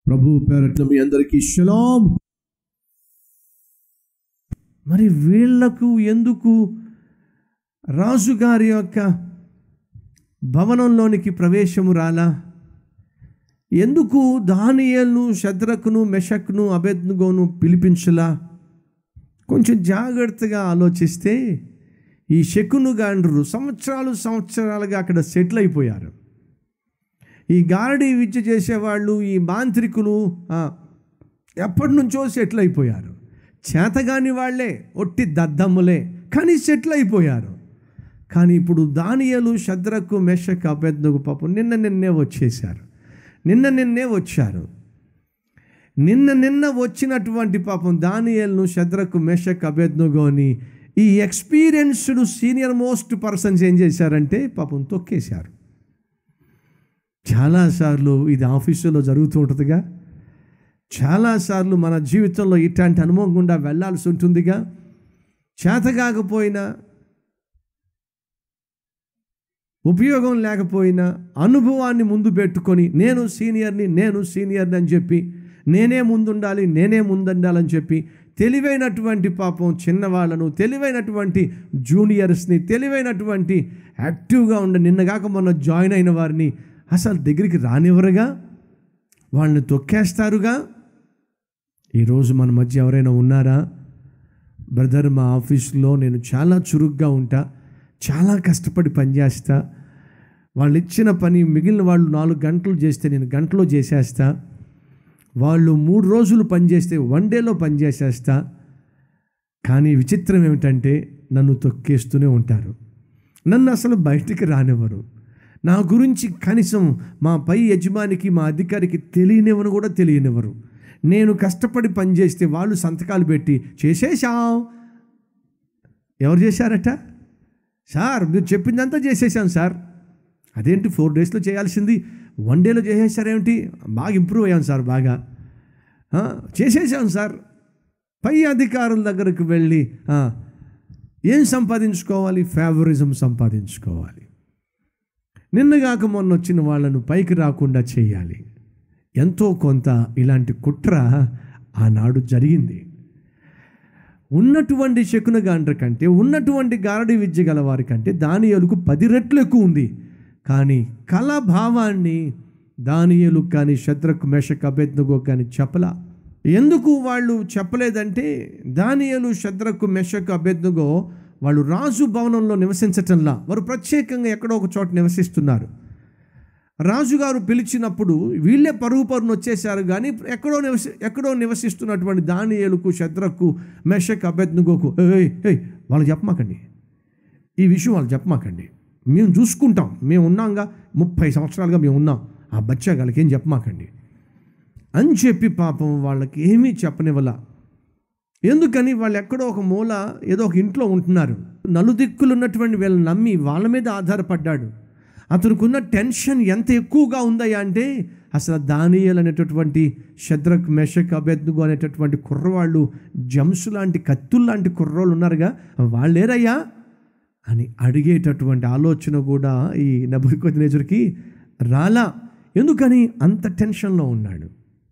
ప్రభు పేరట్ల మీ అందరికీ షలాం మరి వీళ్లకు ఎందుకు రాజుగారి యొక్క భవనంలోనికి ప్రవేశము రాలా ఎందుకు దానియల్ను శద్రకును మెషక్ను అభెద్నుగోను పిలిపించలా కొంచెం జాగ్రత్తగా ఆలోచిస్తే ఈ శకును గాండ్రు సంవత్సరాలు సంవత్సరాలుగా అక్కడ సెటిల్ అయిపోయారు ఈ గారడీ విద్య చేసేవాళ్ళు ఈ మాంత్రికులు ఆ, ఎప్పటి నుంచో సెటిల్ అయిపోయారు చేతగాని వాళ్ళే ఒట్టి దద్దమ్ములే కానీ సెటిల్ అయిపోయారు కానీ ఇప్పుడు దానియలు శద్రకు మెషక్ అభెద్నకు పాపం నిన్న నిన్నే వచ్చేసారు నిన్న నిన్నే వచ్చారు నిన్న నిన్న వచ్చినటువంటి పాపం దానియల్ను శద్రకు మెషక్ అభెద్నగోని ఈ ఎక్స్పీరియన్స్డ్ సీనియర్ మోస్ట్ పర్సన్స్ ఏం చేశారంటే పాపం తొక్కేశారు చాలాసార్లు ఇది ఆఫీసులో జరుగుతూ ఉంటుందిగా చాలాసార్లు మన జీవితంలో ఇట్లాంటి అనుభవం గుండా వెళ్ళాల్సి ఉంటుందిగా చేత కాకపోయినా ఉపయోగం లేకపోయినా అనుభవాన్ని ముందు పెట్టుకొని నేను సీనియర్ని నేను సీనియర్ని అని చెప్పి నేనే ముందుండాలి నేనే ముందుండాలని చెప్పి తెలివైనటువంటి పాపం చిన్నవాళ్ళను తెలివైనటువంటి జూనియర్స్ని తెలివైనటువంటి యాక్టివ్గా ఉండి నిన్నగాక మొన్న జాయిన్ అయిన వారిని అసలు దగ్గరికి రానివ్వరుగా వాళ్ళని తొక్కేస్తారుగా ఈరోజు మన మధ్య ఎవరైనా ఉన్నారా బ్రదర్ మా ఆఫీస్లో నేను చాలా చురుగ్గా ఉంటా చాలా కష్టపడి పనిచేస్తా వాళ్ళు ఇచ్చిన పని మిగిలిన వాళ్ళు నాలుగు గంటలు చేస్తే నేను గంటలో చేసేస్తా వాళ్ళు మూడు రోజులు పనిచేస్తే వన్ డేలో పనిచేసేస్తా కానీ విచిత్రం ఏమిటంటే నన్ను తొక్కేస్తూనే ఉంటారు నన్ను అసలు బయటికి రానివ్వరు నా గురించి కనీసం మా పై యజమానికి మా అధికారికి తెలియనివ్వను కూడా తెలియనివ్వరు నేను కష్టపడి పనిచేస్తే వాళ్ళు సంతకాలు పెట్టి చేసేసాం ఎవరు చేశారట సార్ మీరు చెప్పిందంతా చేసేసాం సార్ అదేంటి ఫోర్ డేస్లో చేయాల్సింది వన్ డేలో చేసేసారేమిటి బాగా ఇంప్రూవ్ అయ్యాం సార్ బాగా ఆ, చేసేసాం సార్ పై అధికారుల దగ్గరకు వెళ్ళి ఆ, ఏం సంపాదించుకోవాలి ఫేవరిజం సంపాదించుకోవాలి నిన్నగాక మొన్న వచ్చిన వాళ్ళను పైకి రాకుండా చేయాలి ఎంతో కొంత ఇలాంటి కుట్ర ఆనాడు జరిగింది ఉన్నటువంటి శకున గాండ్ర కంటే ఉన్నటువంటి గారడి విద్య గల వారి కంటే దాని ఎలుగు పది రెట్లు ఎక్కువ ఉంది కానీ కళ భావాన్ని దానియలు కానీ శత్రకు మెషక్ అభెజ్ఞగో కానీ చెప్పలా ఎందుకు వాళ్ళు చెప్పలేదంటే దానియలు శత్రకు మెషక్ అభెజ్ఞగో వాళ్ళు రాజు భవనంలో నివసించటంలా వారు ప్రత్యేకంగా ఎక్కడో ఒక చోట నివసిస్తున్నారు రాజుగారు పిలిచినప్పుడు వీళ్ళే పరుగు పరుగున వచ్చేసారు కానీ ఎక్కడో నివసి ఎక్కడో నివసిస్తున్నటువంటి దానియేలుకు శద్రకు మెషక్ అభెజ్ఞగోకు ఏయ్ ఏయ్ వాళ్ళు చెప్పమాకండి ఈ విషయం వాళ్ళు చెప్పమాకండి మేము చూసుకుంటాం మేము ఉన్నాంగా ముప్పై సంవత్సరాలుగా మేము ఉన్నాం ఆ బచ్చాగాళ్ళకి ఏం చెప్పమాకండి అని చెప్పి పాపం వాళ్ళకి ఏమీ చెప్పనివ్వల ఎందుకని వాళ్ళు ఎక్కడో ఒక మూల ఏదో ఒక ఇంట్లో ఉంటున్నారు నలుదిక్కులు ఉన్నటువంటి వీళ్ళని నమ్మి వాళ్ళ మీద ఆధారపడ్డాడు అతనుకున్న టెన్షన్ ఎంత ఎక్కువగా ఉందయ్యా అంటే అసలు దానియల్ అనేటటువంటి శద్రక్ మెషక్ అభెద్నుగు అనేటటువంటి కుర్రవాళ్ళు జంసు లాంటి కత్తులు లాంటి కుర్రోళ్ళు ఉన్నారుగా వాళ్ళేరయ్యా అని అడిగేటటువంటి ఆలోచన కూడా ఈ నబుకొద్దినేజర్కి రాలా ఎందుకని అంత టెన్షన్లో ఉన్నాడు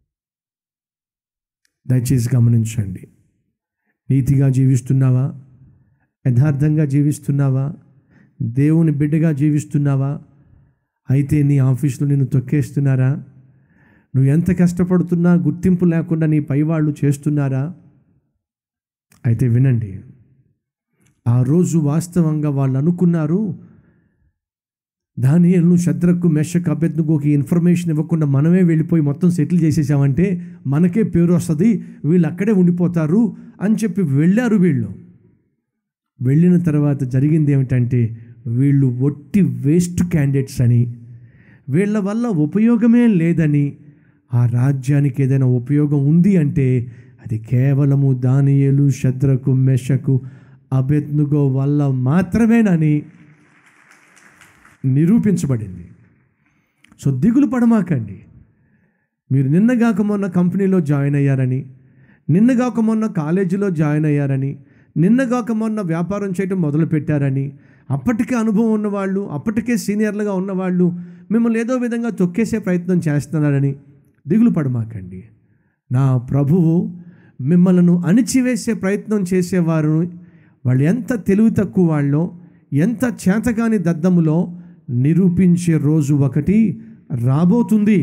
దయచేసి గమనించండి నీతిగా జీవిస్తున్నావా యథార్థంగా జీవిస్తున్నావా దేవుని బిడ్డగా జీవిస్తున్నావా అయితే నీ ఆఫీసులో నిన్ను తొక్కేస్తున్నారా నువ్వు ఎంత కష్టపడుతున్నా గుర్తింపు లేకుండా నీ పైవాళ్ళు చేస్తున్నారా అయితే వినండి ఆ రోజు వాస్తవంగా వాళ్ళు అనుకున్నారు దానియల్ను శద్రకు మెషక్ అభ్యర్థుకోకి ఇన్ఫర్మేషన్ ఇవ్వకుండా మనమే వెళ్ళిపోయి మొత్తం సెటిల్ చేసేసామంటే మనకే పేరు వస్తుంది వీళ్ళు అక్కడే ఉండిపోతారు అని చెప్పి వెళ్ళారు వీళ్ళు వెళ్ళిన తర్వాత జరిగింది ఏమిటంటే వీళ్ళు ఒట్టి వేస్ట్ క్యాండిడేట్స్ అని వీళ్ళ వల్ల ఉపయోగమే లేదని ఆ రాజ్యానికి ఏదైనా ఉపయోగం ఉంది అంటే అది కేవలము దానియేలు శద్రకు మెషకు అభెజ్ఞగో వల్ల మాత్రమేనని నిరూపించబడింది సో దిగులు పడమాకండి మీరు నిన్నగాక మొన్న కంపెనీలో జాయిన్ అయ్యారని నిన్నగాక మొన్న కాలేజీలో జాయిన్ అయ్యారని నిన్నగాక మొన్న వ్యాపారం చేయటం మొదలు పెట్టారని అప్పటికే అనుభవం ఉన్నవాళ్ళు అప్పటికే సీనియర్లుగా ఉన్నవాళ్ళు మిమ్మల్ని ఏదో విధంగా తొక్కేసే ప్రయత్నం చేస్తున్నారని దిగులు పడమాకండి నా ప్రభువు మిమ్మల్ని అణిచివేసే ప్రయత్నం చేసేవారు వాళ్ళు ఎంత తెలివి తక్కువ వాళ్ళో ఎంత చేతగాని దద్దములో నిరూపించే రోజు ఒకటి రాబోతుంది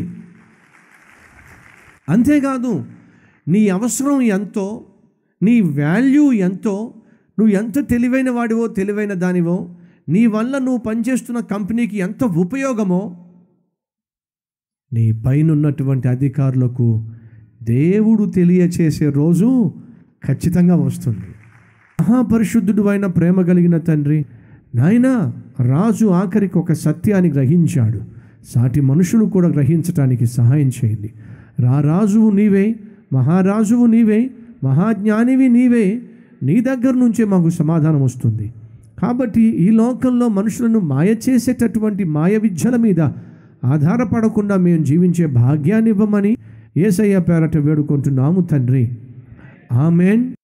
అంతేకాదు నీ అవసరం ఎంతో నీ వాల్యూ ఎంతో నువ్వు ఎంత తెలివైన వాడివో తెలివైన దానివో నీ వల్ల నువ్వు పనిచేస్తున్న కంపెనీకి ఎంత ఉపయోగమో నీ పైన ఉన్నటువంటి అధికారులకు దేవుడు తెలియచేసే రోజు ఖచ్చితంగా వస్తుంది మహాపరిశుద్ధుడు అయిన ప్రేమ కలిగిన తండ్రి నాయన రాజు ఆఖరికి ఒక సత్యాన్ని గ్రహించాడు సాటి మనుషులు కూడా గ్రహించటానికి సహాయం చేయండి రా రాజువు నీవే మహారాజువు నీవే మహాజ్ఞానివి నీవే నీ దగ్గర నుంచే మాకు సమాధానం వస్తుంది కాబట్టి ఈ లోకంలో మనుషులను మాయ చేసేటటువంటి మాయ విద్యల మీద ఆధారపడకుండా మేము జీవించే భాగ్యాన్ని ఇవ్వమని ఏసయ్య పేరట వేడుకుంటున్నాము తండ్రి ఆమెన్